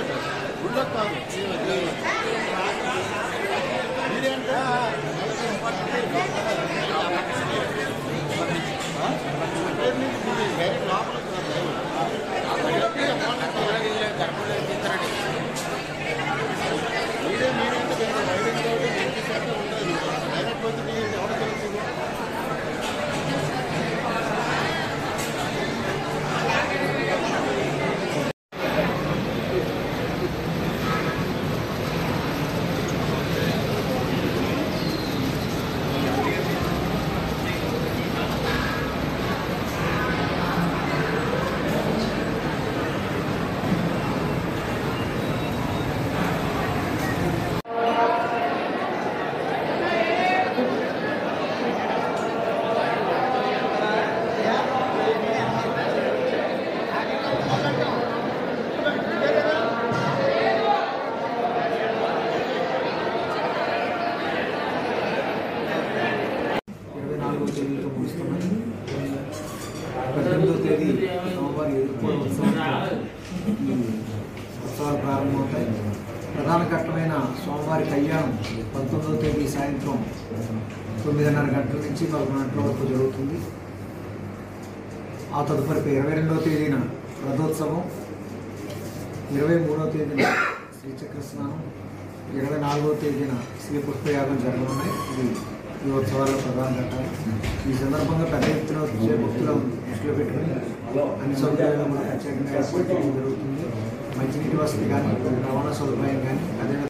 గుళ్ళోకి గుళ్ళోకి కాదు మీరేంటే డైరెక్ట్ లోపలికి మీరే మీరంటే రైడింగ్ రోడ్డు మంచి శాతం ఉంటుంది డైరెక్ట్ వచ్చి మీరు ఎవరు తెలుసు ఇరవై నాలుగో తేదీతో ముగుస్తున్నాయి పద్దెనిమిదో తేదీ సోమవారం ఎదుర్కొనే ఉత్సవాలు ఈ ఉత్సవాలు ప్రారంభమవుతాయి ప్రధాన ఘట్టమైన సోమవారి కళ్యాణం పంతొమ్మిదవ తేదీ సాయంత్రం తొమ్మిదిన్నర గంటల నుంచి పదకొండు గంటల వరకు జరుగుతుంది ఆ తదుపరి ఇరవై రెండవ తేదీన రథోత్సవం ఇరవై మూడవ తేదీన శ్రీచక్ర స్నానం ఇరవై నాలుగవ తేదీన శ్రీ పుష్పయాగం జరగనున్నాయి ఇది ఈ ఉత్సవాల్లో ప్రధాన ఘట్టాలు ఈ సందర్భంగా పెద్ద ఎత్తున వచ్చే భక్తులను దృష్టిలో పెట్టుకుని అన్ని సౌకర్యాలు కూడా ప్రత్యేకంగా ఏర్పాటు చేయడం జరుగుతుంది మంచినీటి వసతి కానీ రవాణా సదుపాయం కానీ అదే